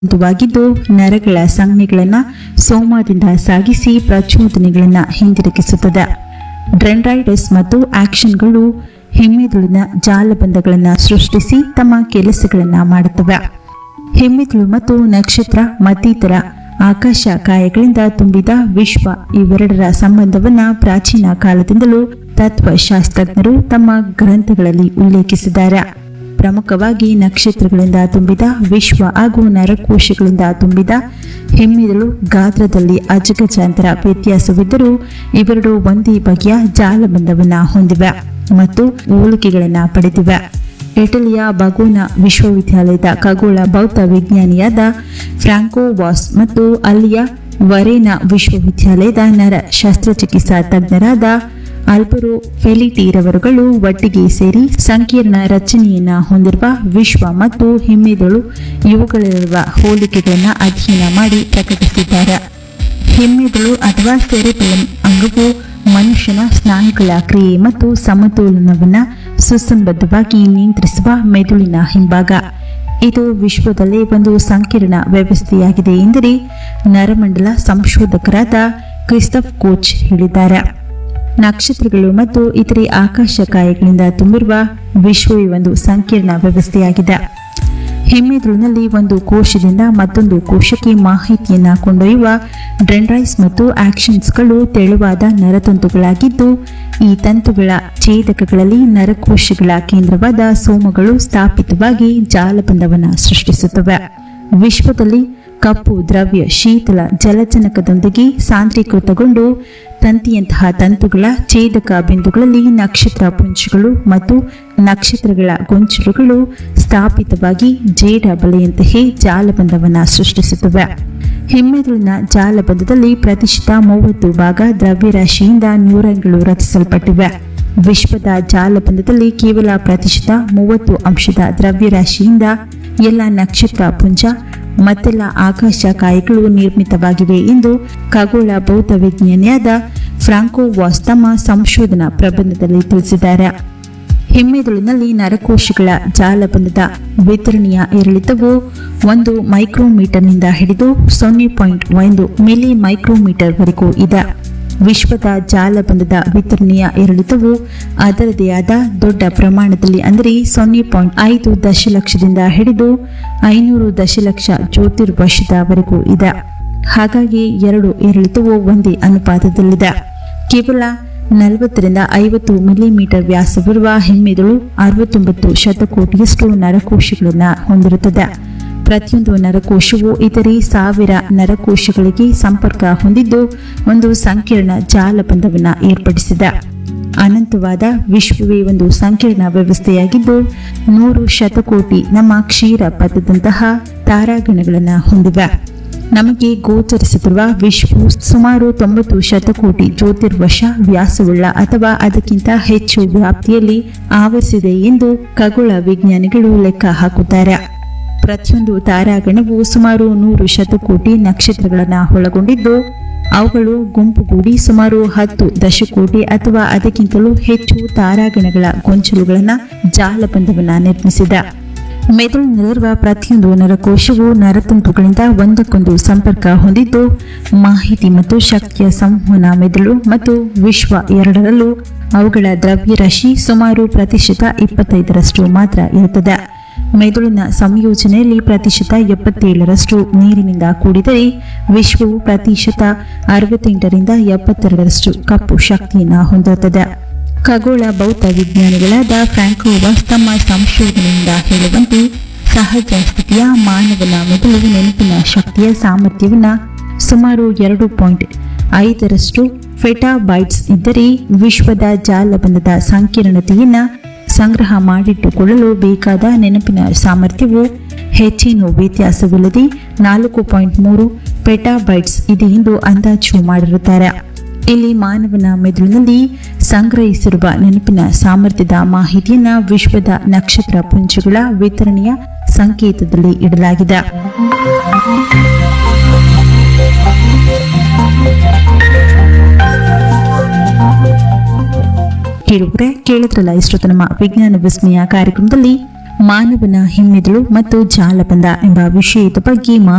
ವಾಗಿದ್ದು ನರಗಳ ಸಂಜ್ಞೆಗಳನ್ನು ಸೋಮದಿಂದ ಸಾಗಿಸಿ ಪ್ರಚೋದನೆಗಳನ್ನು ಹಿಂದಿರುಗಿಸುತ್ತದೆ ಡ್ರೆಂಡ್ರೈಟಿಸ್ ಮತ್ತು ಆಕ್ಷನ್ಗಳು ಹೆಮ್ಮೆದುಳಿನ ಜಾಲಬಂಧಗಳನ್ನು ಸೃಷ್ಟಿಸಿ ತಮ್ಮ ಕೆಲಸಗಳನ್ನು ಮಾಡುತ್ತವೆ ಹೆಮ್ಮೆದುಳು ಮತ್ತು ನಕ್ಷತ್ರ ಮತ್ತಿತರ ಆಕಾಶ ಕಾಯಗಳಿಂದ ತುಂಬಿದ ವಿಶ್ವ ಇವೆರಡರ ಸಂಬಂಧವನ್ನ ಪ್ರಾಚೀನ ಕಾಲದಿಂದಲೂ ತತ್ವಶಾಸ್ತ್ರಜ್ಞರು ತಮ್ಮ ಗ್ರಂಥಗಳಲ್ಲಿ ಉಲ್ಲೇಖಿಸಿದ್ದಾರೆ ಪ್ರಮುಖವಾಗಿ ನಕ್ಷತ್ರಗಳಿಂದ ತುಂಬಿದ ವಿಶ್ವ ಹಾಗೂ ನರಕೋಶಗಳಿಂದ ತುಂಬಿದ ಹೆಮ್ಮೆದಳು ಗಾತ್ರದಲ್ಲಿ ಅಜಗಜಾಂತರ ವ್ಯತ್ಯಾಸವಿದ್ದರೂ ಇವೆರಡು ಒಂದೇ ಬಗೆಯ ಜಾಲಬಂಧವನ್ನ ಹೊಂದಿವೆ ಮತ್ತು ಹೋಲಿಕೆಗಳನ್ನು ಪಡೆದಿವೆ ಇಟಲಿಯ ಬಗೋನ ವಿಶ್ವವಿದ್ಯಾಲಯದ ಖಗೋಳ ಭೌತ ವಿಜ್ಞಾನಿಯಾದ ಫ್ರಾಂಕೋ ವಾಸ್ ಮತ್ತು ಅಲ್ಲಿಯ ವರೇನಾ ವಿಶ್ವವಿದ್ಯಾಲಯದ ನರ ಶಸ್ತ್ರಚಿಕಿತ್ಸಾ ತಜ್ಞರಾದ ಅಲ್ಬರೋ ಫೆಲಿಟಿರವರುಗಳು ಒಟ್ಟಿಗೆ ಸೇರಿ ಸಂಕೀರ್ಣ ರಚನೆಯನ್ನ ಹೊಂದಿರುವ ವಿಶ್ವ ಮತ್ತು ಹಿಮ್ಮೆದುಳು ಇವುಗಳಿರುವ ಹೋಲಿಕೆಗಳನ್ನು ಅಧ್ಯಯನ ಮಾಡಿ ಪ್ರಕಟಿಸಿದ್ದಾರೆ ಹಿಮ್ಮೆದುಳು ಅಥವಾ ಸೆರೆಬೆಲಮ್ ಅಂಗವು ಮನುಷ್ಯನ ಸ್ನಾಯುಗಳ ಕ್ರಿಯೆ ಮತ್ತು ಸಮತೋಲನವನ್ನು ಸುಸಂಬದ್ಧವಾಗಿ ನಿಯಂತ್ರಿಸುವ ಮೆದುಳಿನ ಹಿಂಭಾಗ ಇದು ವಿಶ್ವದಲ್ಲೇ ಒಂದು ಸಂಕೀರ್ಣ ವ್ಯವಸ್ಥೆಯಾಗಿದೆ ಎಂದರೆ ನರಮಂಡಲ ಸಂಶೋಧಕರಾದ ಕ್ರಿಸ್ತಫ್ ಕೋಚ್ ಹೇಳಿದ್ದಾರೆ ನಕ್ಷತ್ರಗಳು ಮತ್ತು ಇತರೆ ಆಕಾಶಕಾಯಗಳಿಂದ ತುಂಬಿರುವ ವಿಶ್ವವೇ ಒಂದು ಸಂಕೀರ್ಣ ವ್ಯವಸ್ಥೆಯಾಗಿದೆ ಹೆಮ್ಮೆದುಳಿನಲ್ಲಿ ಒಂದು ಕೋಶದಿಂದ ಮತ್ತೊಂದು ಕೋಶಕ್ಕೆ ಮಾಹಿತಿಯನ್ನ ಕೊಂಡೊಯ್ಯುವ ಡ್ರೆಂಡ್ರೈಸ್ ಮತ್ತು ಆಕ್ಷನ್ಸ್ಗಳು ತೆಳುವಾದ ನರತಂತುಗಳಾಗಿದ್ದು ಈ ತಂತುಗಳ ಛೇದಕಗಳಲ್ಲಿ ನರಕೋಶಗಳ ಕೇಂದ್ರವಾದ ಸೋಮಗಳು ಸ್ಥಾಪಿತವಾಗಿ ಜಾಲಬಂಧವನ್ನು ಸೃಷ್ಟಿಸುತ್ತವೆ ವಿಶ್ವದಲ್ಲಿ ಕಪ್ಪು ದ್ರವ್ಯ ಶೀತಲ ಜಲಜನಕದೊಂದಿಗೆ ಸಾಂದ್ರೀಕೃತಗೊಂಡು ತಂತಿಯಂತಹ ತಂತುಗಳ ಛೇದಕ ಬಿಂದುಗಳಲ್ಲಿ ನಕ್ಷತ್ರ ಪುಂಜಗಳು ಮತ್ತು ನಕ್ಷತ್ರಗಳ ಗೊಂಚಲುಗಳು ಸ್ಥಾಪಿತವಾಗಿ ಜೇಡ ಬಲೆಯಂತೆಯೇ ಜಾಲಬಂಧವನ್ನು ಸೃಷ್ಟಿಸುತ್ತವೆ ಹೆಮ್ಮೆದುಳಿನ ಜಾಲಬಂಧದಲ್ಲಿ ಪ್ರತಿಶತ ಮೂವತ್ತು ಭಾಗ ದ್ರವ್ಯರಾಶಿಯಿಂದ ನ್ಯೂರಾನ್ಗಳು ರಚಿಸಲ್ಪಟ್ಟಿವೆ ವಿಶ್ವದ ಜಾಲಬಂಧದಲ್ಲಿ ಕೇವಲ ಪ್ರತಿಶತ ಮೂವತ್ತು ಅಂಶದ ದ್ರವ್ಯರಾಶಿಯಿಂದ ಎಲ್ಲ ನಕ್ಷತ್ರ ಪುಂಜ ಮತ್ತೆಲ್ಲ ಆಕಾಶ ಕಾಯಗಳು ನಿರ್ಮಿತವಾಗಿವೆ ಎಂದು ಖಗೋಳ ಭೌತ ವಿಜ್ಞಾನಿಯಾದ ಫ್ರಾಂಕೋ ವಾಸ್ ತಮ್ಮ ಸಂಶೋಧನಾ ಪ್ರಬಂಧದಲ್ಲಿ ತಿಳಿಸಿದ್ದಾರೆ ಹೆಮ್ಮೆದುಳಿನಲ್ಲಿ ನರಕೋಶಗಳ ಜಾಲಬಂಧದ ವಿತರಣೆಯ ಏರಿಳಿತವು ಒಂದು ಮೈಕ್ರೋಮೀಟರ್ನಿಂದ ಹಿಡಿದು ಸೊನ್ನೆ ಪಾಯಿಂಟ್ ಒಂದು ಮಿಲಿ ಮೈಕ್ರೋಮೀಟರ್ವರೆಗೂ ಇದೆ ವಿಶ್ವದ ಜಾಲಬಂಧದ ವಿತರಣೆಯ ಏರಿಳಿತವು ಅದರದೇ ಆದ ದೊಡ್ಡ ಪ್ರಮಾಣದಲ್ಲಿ ಅಂದರೆ ಸೊನ್ನೆ ಪಾಯಿಂಟ್ ಐದು ದಶಲಕ್ಷದಿಂದ ಹಿಡಿದು ಐನೂರು ದಶಲಕ್ಷ ಜ್ಯೋತಿರ್ವರ್ಷದವರೆಗೂ ಇದೆ ಹಾಗಾಗಿ ಎರಡು ಏರಿಳಿತವು ಒಂದೇ ಅನುಪಾತದಲ್ಲಿದೆ ಕೇವಲ ನಲವತ್ತರಿಂದ ಐವತ್ತು ಮಿಲಿಮೀಟರ್ ವ್ಯಾಸವಿರುವ ಹೆಮ್ಮೆದುಳು ಅರವತ್ತೊಂಬತ್ತು ಶತಕೋಟಿಯಷ್ಟು ನರಕೋಶಗಳನ್ನು ಹೊಂದಿರುತ್ತದೆ ಪ್ರತಿಯೊಂದು ನರಕೋಶವು ಇತರೆ ಸಾವಿರ ನರಕೋಶಗಳಿಗೆ ಸಂಪರ್ಕ ಹೊಂದಿದ್ದು ಒಂದು ಸಂಕೀರ್ಣ ಜಾಲಬಂಧವನ್ನು ಏರ್ಪಡಿಸಿದೆ ಅನಂತವಾದ ವಿಶ್ವವೇ ಒಂದು ಸಂಕೀರ್ಣ ವ್ಯವಸ್ಥೆಯಾಗಿದ್ದು ನೂರು ಶತಕೋಟಿ ನಮ್ಮ ಕ್ಷೀರ ಪಥದಂತಹ ತಾರಾಗಣಗಳನ್ನು ಹೊಂದಿವೆ ನಮಗೆ ಗೋಚರಿಸುತ್ತಿರುವ ವಿಶ್ವವು ಸುಮಾರು ತೊಂಬತ್ತು ಶತಕೋಟಿ ಜ್ಯೋತಿರ್ವಶ ವ್ಯಾಸವುಳ್ಳ ಅಥವಾ ಅದಕ್ಕಿಂತ ಹೆಚ್ಚು ವ್ಯಾಪ್ತಿಯಲ್ಲಿ ಆವರಿಸಿದೆ ಎಂದು ಖಗೋಳ ವಿಜ್ಞಾನಿಗಳು ಲೆಕ್ಕ ಹಾಕುತ್ತಾರೆ ಪ್ರತಿಯೊಂದು ತಾರಾಗಣವು ಸುಮಾರು ನೂರು ಶತಕೋಟಿ ನಕ್ಷತ್ರಗಳನ್ನು ಒಳಗೊಂಡಿದ್ದು ಅವುಗಳು ಗುಂಪುಗೂಡಿ ಸುಮಾರು ಹತ್ತು ದಶಕೋಟಿ ಅಥವಾ ಅದಕ್ಕಿಂತಲೂ ಹೆಚ್ಚು ತಾರಾಗಣಗಳ ಗೊಂಚಲುಗಳನ್ನು ಜಾಲಬಂಧವನ್ನು ನಿರ್ಮಿಸಿದೆ ಮೆದುಳಿನಲ್ಲಿರುವ ಪ್ರತಿಯೊಂದು ನರಕೋಶವು ನರತಂತುಗಳಿಂದ ಒಂದಕ್ಕೊಂದು ಸಂಪರ್ಕ ಹೊಂದಿದ್ದು ಮಾಹಿತಿ ಮತ್ತು ಶಕ್ತಿಯ ಸಂವಹನ ಮೆದುಳು ಮತ್ತು ವಿಶ್ವ ಎರಡರಲ್ಲೂ ಅವುಗಳ ದ್ರವ್ಯರಾಶಿ ಸುಮಾರು ಪ್ರತಿಶತ ಇಪ್ಪತ್ತೈದರಷ್ಟು ಮಾತ್ರ ಇರುತ್ತದೆ ಮೆದುಳಿನ ಸಂಯೋಜನೆಯಲ್ಲಿ ಪ್ರತಿಶತ ಎಪ್ಪತ್ತೇಳರಷ್ಟು ನೀರಿನಿಂದ ಕೂಡಿದರೆ ವಿಶ್ವವು ಪ್ರತಿಶತ ಅರವತ್ತೆಂಟರಿಂದ ಎಪ್ಪತ್ತೆರಡರಷ್ಟು ಕಪ್ಪು ಶಕ್ತಿಯನ್ನು ಹೊಂದಿರುತ್ತದೆ ಖಗೋಳ ಭೌತ ವಿಜ್ಞಾನಿಗಳಾದ ಫ್ರಾಂಕೋವಾಸ್ ತಮ್ಮ ಸಂಶೋಧನೆಯಿಂದ ಹೇಳುವಂತೆ ಸಹಜ ಸ್ಥಿತಿಯ ಮಾನವನ ಮೆದುಳು ನೆನಪಿನ ಶಕ್ತಿಯ ಸಾಮರ್ಥ್ಯವನ್ನು ಸುಮಾರು ಎರಡು ಪಾಯಿಂಟ್ ಐದರಷ್ಟು ಫೆಟಾಬೈಟ್ಸ್ ಇದ್ದರೆ ವಿಶ್ವದ ಜಾಲಬಂಧದ ಸಂಕೀರ್ಣತೆಯನ್ನು ಸಂಗ್ರಹ ಮಾಡಿಟ್ಟುಕೊಳ್ಳಲು ಬೇಕಾದ ನೆನಪಿನ ಸಾಮರ್ಥ್ಯವು ಹೆಚ್ಚೇನು ವ್ಯತ್ಯಾಸವಿಲ್ಲದೆ ನಾಲ್ಕು ಪಾಯಿಂಟ್ ಮೂರು ಪೆಟಾಬೈಟ್ಸ್ ಇದೆ ಎಂದು ಅಂದಾಜು ಮಾಡಿರುತ್ತಾರೆ ಇಲ್ಲಿ ಮಾನವನ ಮೆದುಳಿನಲ್ಲಿ ಸಂಗ್ರಹಿಸಿರುವ ನೆನಪಿನ ಸಾಮರ್ಥ್ಯದ ಮಾಹಿತಿಯನ್ನು ವಿಶ್ವದ ನಕ್ಷತ್ರ ಪುಂಜಗಳ ವಿತರಣೆಯ ಸಂಕೇತದಲ್ಲಿ ಇಡಲಾಗಿದೆ ಕೇಳುವರೆ ಕೇಳಿದ್ರಲ್ಲ ಇಷ್ಟು ನಮ್ಮ ವಿಜ್ಞಾನ ವಿಸ್ಮಯ ಕಾರ್ಯಕ್ರಮದಲ್ಲಿ ಮಾನವನ ಹಿಮ್ಮೆದುಳು ಮತ್ತು ಜಾಲಬಂಧ ಎಂಬ ವಿಷಯದ ಬಗ್ಗೆ